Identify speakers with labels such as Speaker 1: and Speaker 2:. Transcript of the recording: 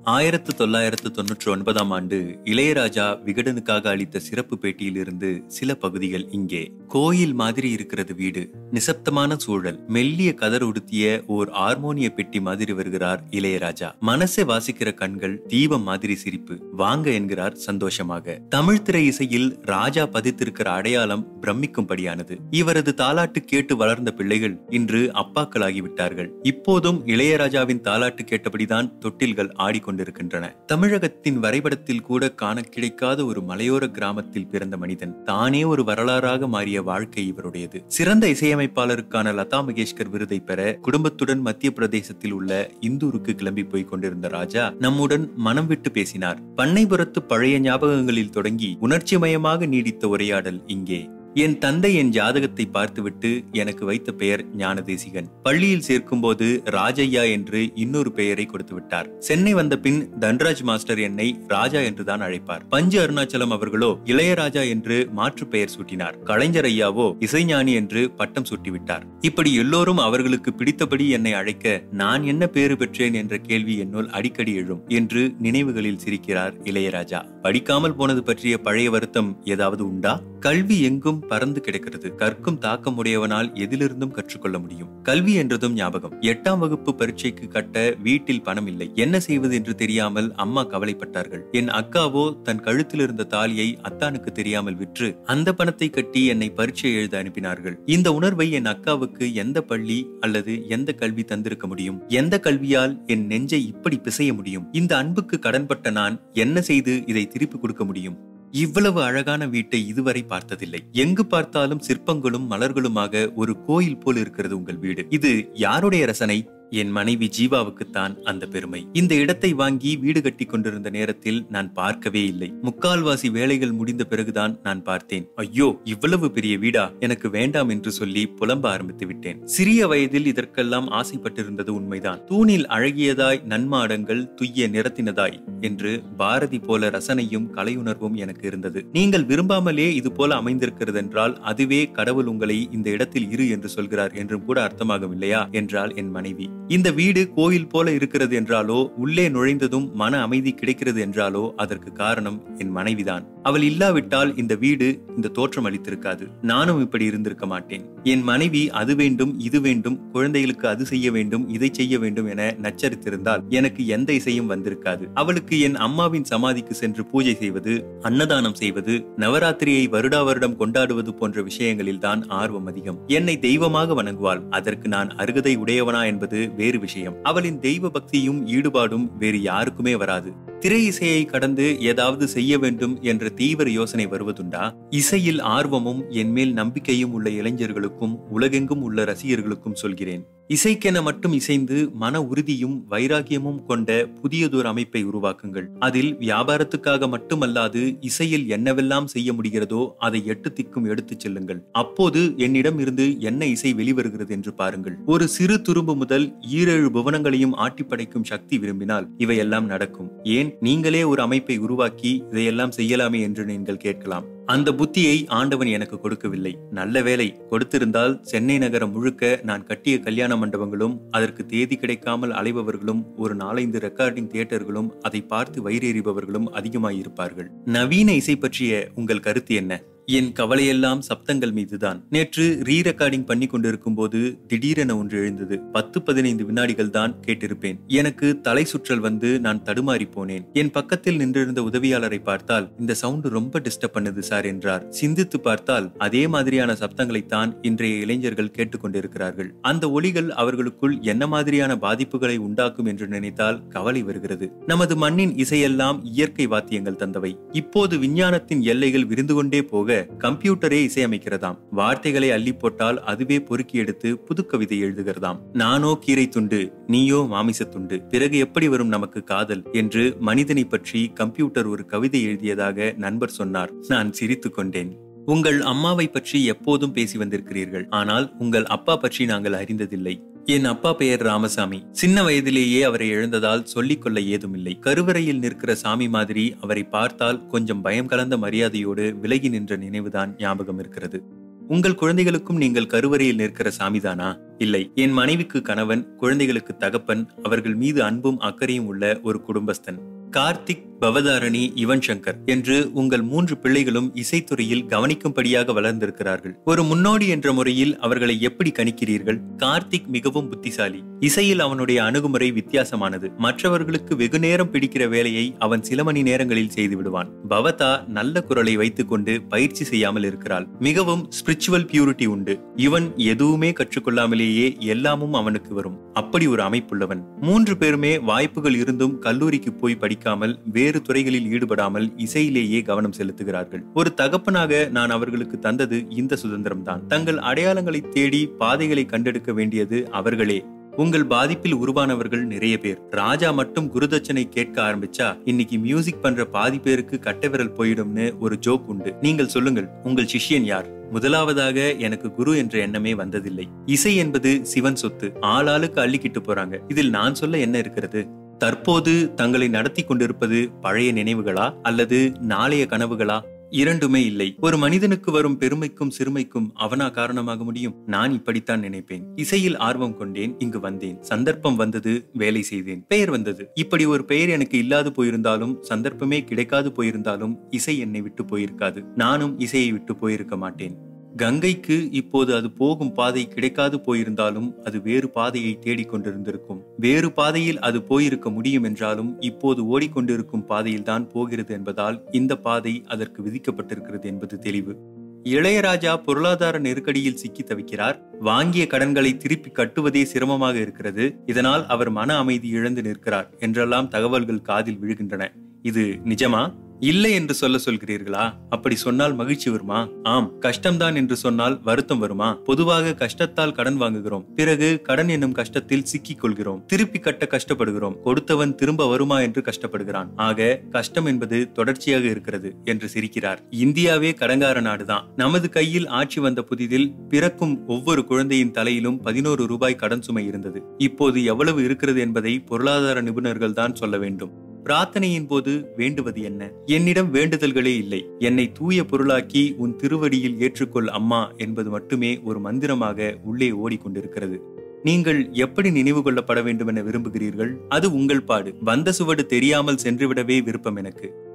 Speaker 1: ஆயிரத்து தொள்ளாயிரத்து தொன்னூற்றி ஒன்பதாம் ஆண்டு இளையராஜா விகடனுக்காக அளித்த சிறப்பு பேட்டியிலிருந்து சில பகுதிகள் இங்கே கோயில் மாதிரி இருக்கிறது வீடு நிசப்தமான சூழல் மெல்லிய கதர் உடுத்திய ஓர் ஹார்மோனிய பெட்டி மாதிரி வருகிறார் இளையராஜா மனசை வாசிக்கிற கண்கள் தீபம் மாதிரி சிரிப்பு வாங்க என்கிறார் சந்தோஷமாக தமிழ் திரை இசையில் ராஜா பதித்திருக்கிற அடையாளம் பிரமிக்கும்படியானது இவரது தாலாட்டு கேட்டு வளர்ந்த பிள்ளைகள் இன்று அப்பாக்களாகிவிட்டார்கள் இப்போதும் இளையராஜாவின் தாலாட்டு கேட்டபடிதான் தொட்டில்கள் ஆடிக்கொண்டிருக்கின்றன தமிழகத்தின் வரைபடத்தில் கூட காண கிடைக்காத ஒரு மலையோர கிராமத்தில் பிறந்த மனிதன் தானே ஒரு வரலாறாக மாறிய வாழ்க்கை இவருடையது சிறந்த இசையமைப்பாளருக்கான லதா மங்கேஷ்கர் விருதை பெற குடும்பத்துடன் மத்திய பிரதேசத்தில் உள்ள இந்தூருக்கு கிளம்பி போய் கொண்டிருந்த ராஜா நம்முடன் மனம் விட்டு பேசினார் பண்ணைபுரத்து பழைய ஞாபகங்களில் தொடங்கி உணர்ச்சிமயமாக நீடித்த உரையாடல் இங்கே என் தந்தை என் ஜாதகத்தை பார்த்துவிட்டு எனக்கு வைத்த பெயர் ஞானதேசிகன் பள்ளியில் சேர்க்கும்போது ராஜையா என்று இன்னொரு பெயரை கொடுத்து விட்டார் சென்னை வந்த பின் தன்ராஜ் மாஸ்டர் என்னை ராஜா என்றுதான் அழைப்பார் பஞ்சு அருணாச்சலம் அவர்களோ இளையராஜா என்று மாற்று பெயர் சூட்டினார் கலைஞர் ஐயாவோ இசைஞானி என்று பட்டம் சூட்டிவிட்டார் இப்படி எல்லோரும் அவர்களுக்கு பிடித்தபடி என்னை அழைக்க நான் என்ன பேறு பெற்றேன் என்ற கேள்வி என்னுள் அடிக்கடி எழும் என்று நினைவுகளில் சிரிக்கிறார் இளையராஜா படிக்காமல் போனது பற்றிய பழைய வருத்தம் ஏதாவது உண்டா கல்வி எங்கும் பறந்து கிடக்கிறது கற்கும் தாக்கம் உடையவனால் எதிலிருந்தும் கற்றுக்கொள்ள முடியும் கல்வி என்றதும் ஞாபகம் எட்டாம் வகுப்பு பரீட்சைக்கு கட்ட வீட்டில் பணம் இல்லை என்ன செய்வது என்று தெரியாமல் அம்மா கவலைப்பட்டார்கள் என் அக்காவோ தன் கழுத்தில் இருந்த தாலியை அத்தானுக்கு தெரியாமல் விற்று அந்த பணத்தை கட்டி என்னை பரீட்சை எழுத அனுப்பினார்கள் இந்த உணர்வை என் அக்காவுக்கு எந்த பள்ளி அல்லது எந்த கல்வி தந்திருக்க முடியும் எந்த கல்வியால் என் நெஞ்சை இப்படி பிசைய முடியும் இந்த அன்புக்கு கடன்பட்ட நான் என்ன செய்து இதை திருப்பி கொடுக்க முடியும் இவ்வளவு அழகான வீட்டை இதுவரை பார்த்ததில்லை எங்கு பார்த்தாலும் சிற்பங்களும் மலர்களுமாக ஒரு கோயில் போல் இருக்கிறது உங்கள் வீடு இது யாருடைய ரசனை என் மனைவி ஜீவாவுக்குத்தான் அந்த பெருமை இந்த இடத்தை வாங்கி வீடு கட்டி கொண்டிருந்த நேரத்தில் நான் பார்க்கவே இல்லை முக்கால்வாசி வேலைகள் முடிந்த பிறகுதான் நான் பார்த்தேன் ஐயோ இவ்வளவு பெரிய வீடா எனக்கு வேண்டாம் என்று சொல்லி புலம்ப ஆரம்பித்து விட்டேன் சிறிய வயதில் இதற்கெல்லாம் ஆசைப்பட்டிருந்தது உண்மைதான் தூணில் அழகியதாய் நன்மாடங்கள் துய்ய நிறத்தினதாய் என்று பாரதி போல ரசனையும் கலையுணர்வும் எனக்கு இருந்தது நீங்கள் விரும்பாமலே இது போல அமைந்திருக்கிறது என்றால் அதுவே கடவுள் உங்களை இந்த இடத்தில் இரு என்று சொல்கிறார் என்றும் கூட அர்த்தமாகும் இல்லையா என்றால் என் மனைவி இந்த வீடு கோயில் போல இருக்கிறது என்றாலோ உள்ளே நுழைந்ததும் மன அமைதி கிடைக்கிறது என்றாலோ அதற்கு காரணம் என் மனைவிதான் அவள் இல்லாவிட்டால் இந்த வீடு இந்த தோற்றம் அளித்திருக்காது நானும் இப்படி இருந்திருக்க மாட்டேன் என் மனைவி அது வேண்டும் இது வேண்டும் குழந்தைகளுக்கு அது செய்ய வேண்டும் இதை செய்ய வேண்டும் என நச்சரித்திருந்தால் எனக்கு எந்த இசையும் வந்திருக்காது அவளுக்கு என் அம்மாவின் சமாதிக்கு சென்று பூஜை செய்வது அன்னதானம் செய்வது நவராத்திரியை வருடா வருடம் கொண்டாடுவது போன்ற விஷயங்களில் தான் ஆர்வம் அதிகம் என்னை தெய்வமாக வணங்குவாள் அதற்கு நான் அருகதை உடையவனா என்பது வேறு விஷயம் அவளின் தெய்வ பக்தியும் ஈடுபாடும் வேறு யாருக்குமே வராது திரை இசையை கடந்து ஏதாவது செய்ய வேண்டும் என்ற தீவிர யோசனை வருவதுண்டா இசையில் ஆர்வமும் என்மேல் நம்பிக்கையும் உள்ள இளைஞர்களுக்கும் உலகெங்கும் உள்ள ரசிகர்களுக்கும் சொல்கிறேன் இசைக்கென மட்டும் இசைந்து மன உறுதியும் வைராகியமும் கொண்ட புதியதொரு அமைப்பை உருவாக்குங்கள் அதில் வியாபாரத்துக்காக மட்டுமல்லாது இசையில் என்னவெல்லாம் செய்ய முடிகிறதோ அதை எட்டு திக்கும் எடுத்துச் செல்லுங்கள் அப்போது என்னிடம் இருந்து என்ன இசை வெளிவருகிறது என்று பாருங்கள் ஒரு சிறு துரும்பு முதல் ஈரேழு புவனங்களையும் ஆட்டி படைக்கும் சக்தி விரும்பினால் இவையெல்லாம் நடக்கும் ஏன் நீங்களே ஒரு அமைப்பை உருவாக்கி இதையெல்லாம் செய்யலாமே என்று நீங்கள் கேட்கலாம் அந்த புத்தியை ஆண்டவன் எனக்கு கொடுக்கவில்லை நல்ல வேலை கொடுத்திருந்தால் சென்னை நகரம் முழுக்க நான் கட்டிய கல்யாண மண்டபங்களும் அதற்கு தேதி கிடைக்காமல் அலைபவர்களும் ஒரு நாலைந்து ரெக்கார்டிங் தியேட்டர்களும் அதை பார்த்து வயிறெறிபவர்களும் அதிகமாயிருப்பார்கள் நவீன இசை பற்றிய உங்கள் கருத்து என்ன என் கவலையெல்லாம் சப்தங்கள் மீதுதான் நேற்று ரீ ரெக்கார்டிங் பண்ணி கொண்டிருக்கும் போது திடீரென ஒன்று எழுந்தது பத்து பதினைந்து வினாடிகள் தான் கேட்டிருப்பேன் எனக்கு தலை சுற்றல் வந்து நான் தடுமாறி போனேன் என் பக்கத்தில் நின்றிருந்த உதவியாளரை பார்த்தால் இந்த சவுண்டு ரொம்ப டிஸ்டர்ப் பண்ணுது சார் என்றார் சிந்தித்து பார்த்தால் அதே மாதிரியான சப்தங்களைத்தான் இன்றைய இளைஞர்கள் கேட்டுக்கொண்டிருக்கிறார்கள் அந்த ஒளிகள் அவர்களுக்குள் என்ன மாதிரியான பாதிப்புகளை உண்டாக்கும் என்று நினைத்தால் கவலை வருகிறது நமது மண்ணின் இசையெல்லாம் இயற்கை வாத்தியங்கள் தந்தவை இப்போது விஞ்ஞானத்தின் எல்லைகள் விரிந்து கொண்டே போக கம்ப்யூட்டரே இசையமைக்கிறதாம் வார்த்தைகளை அள்ளி போட்டால் அதுவே பொறுக்கி எடுத்து புது கவிதை எழுதுகிறதாம் நானோ கீரை துண்டு நீயோ மாமிச துண்டு பிறகு எப்படி வரும் நமக்கு காதல் என்று மனிதனை பற்றி கம்ப்யூட்டர் ஒரு கவிதை எழுதியதாக நண்பர் சொன்னார் நான் சிரித்துக் கொண்டேன் உங்கள் அம்மாவை பற்றி எப்போதும் பேசி வந்திருக்கிறீர்கள் ஆனால் உங்கள் அப்பா பற்றி நாங்கள் அறிந்ததில்லை என் அப்பா பெயர் ராமசாமி சின்ன வயதிலேயே அவரை இழந்ததால் சொல்லிக்கொள்ள ஏதுமில்லை கருவறையில் நிற்கிற சாமி மாதிரி அவரை பார்த்தால் கொஞ்சம் பயம் கலந்த மரியாதையோடு விலகி நின்ற நினைவுதான் ஞாபகம் இருக்கிறது உங்கள் குழந்தைகளுக்கும் நீங்கள் கருவறையில் நிற்கிற சாமிதானா இல்லை என் மனைவிக்கு கணவன் குழந்தைகளுக்கு தகப்பன் அவர்கள் மீது அன்பும் அக்கறையும் உள்ள ஒரு குடும்பஸ்தன் கார்த்திக் பவதாரணி யுவன் சங்கர் என்று உங்கள் மூன்று பிள்ளைகளும் இசைத்துறையில் கவனிக்கும்படியாக வளர்ந்திருக்கிறார்கள் ஒரு முன்னோடி என்ற முறையில் அவர்களை எப்படி கணிக்கிறீர்கள் கார்த்திக் மிகவும் புத்திசாலி இசையில் அவனுடைய அணுகுமுறை வித்தியாசமானது மற்றவர்களுக்கு வெகு நேரம் பிடிக்கிற வேலையை அவன் சில மணி நேரங்களில் செய்து விடுவான் பவதா நல்ல குரலை வைத்துக் கொண்டு பயிற்சி செய்யாமல் இருக்கிறாள் மிகவும் ஸ்பிரிச்சுவல் பியூரிட்டி உண்டு இவன் எதுவுமே கற்றுக்கொள்ளாமலேயே எல்லாமும் அவனுக்கு வரும் அப்படி ஒரு அமைப்புள்ளவன் மூன்று பேருமே வாய்ப்புகள் இருந்தும் கல்லூரிக்கு போய் படிக்காமல் வேறு துறைகளில் ஈடுபடாமல் இசையிலேயே கவனம் செலுத்துகிறார்கள் ஒரு தகப்பனாக நான் அவர்களுக்கு தந்தது இந்த சுதந்திரம் தான் தங்கள் அடையாளங்களை தேடி பாதைகளை கண்டெடுக்க வேண்டியது அவர்களே உங்கள் பாதிப்பில் உருவானவர்கள் நிறைய பேர் ராஜா மட்டும் குருதட்சணை கேட்க ஆரம்பிச்சா இன்னைக்கு மியூசிக் பண்ற பாதி பேருக்கு கட்ட விரல் போயிடும்னு ஒரு ஜோக் உண்டு நீங்கள் சொல்லுங்கள் உங்கள் சிஷ்யன் யார் முதலாவதாக எனக்கு குரு என்ற எண்ணமே வந்ததில்லை இசை என்பது சிவன் சொத்து ஆளாளுக்கு அள்ளிக்கிட்டு போறாங்க இதில் நான் சொல்ல என்ன இருக்கிறது தற்போது தங்களை நடத்தி கொண்டிருப்பது பழைய நினைவுகளா அல்லது நாளைய கனவுகளா இரண்டுமே இல்லை ஒரு மனிதனுக்கு வரும் பெருமைக்கும் சிறுமைக்கும் அவனா காரணமாக முடியும் நான் இப்படித்தான் நினைப்பேன் இசையில் ஆர்வம் கொண்டேன் இங்கு வந்தேன் சந்தர்ப்பம் வந்தது வேலை செய்தேன் பெயர் வந்தது இப்படி ஒரு பெயர் எனக்கு இல்லாது போயிருந்தாலும் சந்தர்ப்பமே கிடைக்காது போயிருந்தாலும் இசை என்னை விட்டு போயிருக்காது நானும் இசையை விட்டு போயிருக்க மாட்டேன் கங்கைக்கு இப்போது அது போகும் பாதை கிடைக்காது போயிருந்தாலும் அது வேறு பாதையை தேடிக்கொண்டிருந்திருக்கும் வேறு பாதையில் அது போயிருக்க முடியும் என்றாலும் இப்போது ஓடிக்கொண்டிருக்கும் பாதையில் தான் போகிறது என்பதால் இந்த பாதை அதற்கு விதிக்கப்பட்டிருக்கிறது என்பது தெளிவு இளையராஜா பொருளாதார நெருக்கடியில் சிக்கி தவிக்கிறார் வாங்கிய கடன்களை திருப்பி கட்டுவதே சிரமமாக இருக்கிறது இதனால் அவர் மன அமைதி இழந்து நிற்கிறார் என்றெல்லாம் தகவல்கள் காதில் விழுகின்றன இது நிஜமா இல்லை என்று சொல்ல சொல்கிறீர்களா அப்படி சொன்னால் மகிழ்ச்சி வருமா ஆம் கஷ்டம்தான் என்று சொன்னால் வருத்தம் வருமா பொதுவாக கஷ்டத்தால் கடன் வாங்குகிறோம் பிறகு கடன் என்னும் கஷ்டத்தில் சிக்கிக் கொள்கிறோம் திருப்பி கட்ட கஷ்டப்படுகிறோம் கொடுத்தவன் திரும்ப வருமா என்று கஷ்டப்படுகிறான் ஆக கஷ்டம் என்பது தொடர்ச்சியாக இருக்கிறது என்று சிரிக்கிறார் இந்தியாவே கடங்கார நாடுதான் நமது கையில் ஆட்சி வந்த புதிதில் பிறக்கும் ஒவ்வொரு குழந்தையின் தலையிலும் பதினோரு ரூபாய் கடன் சுமை இருந்தது இப்போது எவ்வளவு இருக்கிறது என்பதை பொருளாதார நிபுணர்கள் தான் சொல்ல வேண்டும் பிரார்த்தனையின் போது வேண்டுவது என்ன என்னிடம் வேண்டுதல்களே இல்லை என்னை தூய பொருளாக்கி உன் திருவடியில் ஏற்றுக்கொள் அம்மா என்பது மட்டுமே ஒரு மந்திரமாக உள்ளே ஓடிக்கொண்டிருக்கிறது நீங்கள் எப்படி நினைவு கொள்ளப்பட வேண்டும் என விரும்புகிறீர்கள் அது உங்கள் பாடு வந்த சுவடு தெரியாமல் சென்றுவிடவே விருப்பம் எனக்கு